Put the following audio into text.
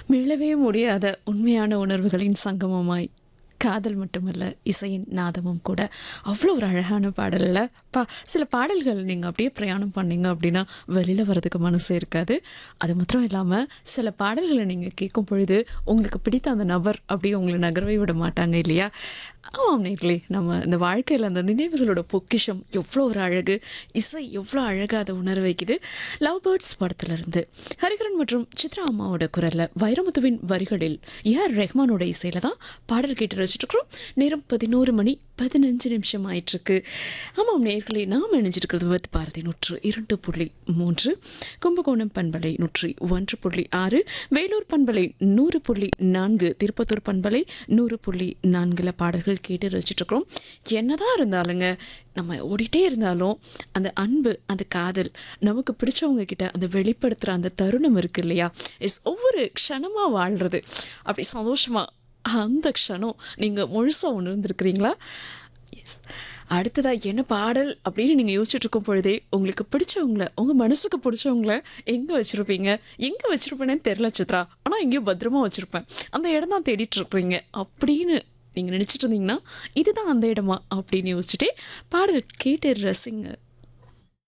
மீளவே முடியாத உண்மையான உணர்வுகளின் சங்கமமாய் காதல் மட்டுமல்ல இசையின் நாதமும் கூட அவ்வளோ ஒரு அழகான பாடலில் பா சில பாடல்கள் நீங்கள் அப்படியே பிரயாணம் பண்ணீங்க அப்படின்னா வெளியில் வர்றதுக்கு மனசு இருக்காது அது மாத்திரம் இல்லாமல் சில பாடல்களை நீங்கள் கேட்கும் பொழுது உங்களுக்கு பிடித்த அந்த நபர் அப்படியே உங்களை நகரவே விட மாட்டாங்க இல்லையா ஆமாம் நேர்களே நம்ம இந்த வாழ்க்கையில் அந்த நினைவுகளோட பொக்கிஷம் எவ்வளோ ஒரு அழகு இசை எவ்வளோ அழகாக அதை உணர வைக்குது லவ் பேர்ட்ஸ் படத்துலேருந்து ஹரிகரன் மற்றும் சித்ரா அம்மாவோட குரலில் வைரமுத்துவின் வரிகளில் ஏஆர் ரெஹ்மானோட இசையில் தான் பாடல் கேட்டு ரசிச்சிட்ருக்கிறோம் நேரம் பதினோரு மணி பதினஞ்சு நிமிஷம் ஆயிட்டிருக்கு ஆமாம் நேர்களே நாம் இணைஞ்சிருக்கிறது வித் பாரதி நூற்று இரண்டு புள்ளி மூன்று கும்பகோணம் பண்பலை நூற்றி ஒன்று புள்ளி ஆறு வேலூர் பண்பலை நூறு புள்ளி நான்கு திருப்பத்தூர் பண்பலை நூறு புள்ளி நான்கில் பாடல்கள் கேட்டு ரசிச்சிட்ருக்கிறோம் என்னதான் இருந்தாலுங்க நம்ம ஓடிட்டே இருந்தாலும் அந்த அன்பு அந்த காதல் நமக்கு பிடிச்சவங்க கிட்ட அந்த வெளிப்படுத்துகிற அந்த தருணம் இருக்கு இல்லையா இஸ் ஒவ்வொரு க்ஷணமாக வாழ்கிறது அப்படி சந்தோஷமாக அந்த க்ஷணம் நீங்கள் முழுசாக உணர்ந்துருக்கிறீங்களா எஸ் அடுத்ததாக என்ன பாடல் அப்படின்னு நீங்கள் யோசிச்சுட்டு இருக்கும் பொழுதே உங்களுக்கு பிடிச்சவங்கள உங்கள் மனசுக்கு பிடிச்சவங்கள எங்கே வச்சுருப்பீங்க எங்கே வச்சுருப்பேனே தெரில சித்ரா ஆனால் எங்கேயோ பத்திரமா வச்சுருப்பேன் அந்த இடம் தான் தேடிட்டு இருக்கிறீங்க அப்படின்னு நீங்கள் நினச்சிட்டு இருந்தீங்கன்னா இதுதான் அந்த இடமா அப்படின்னு யோசிச்சுட்டே பாடல் கேட்டு ரசிங்க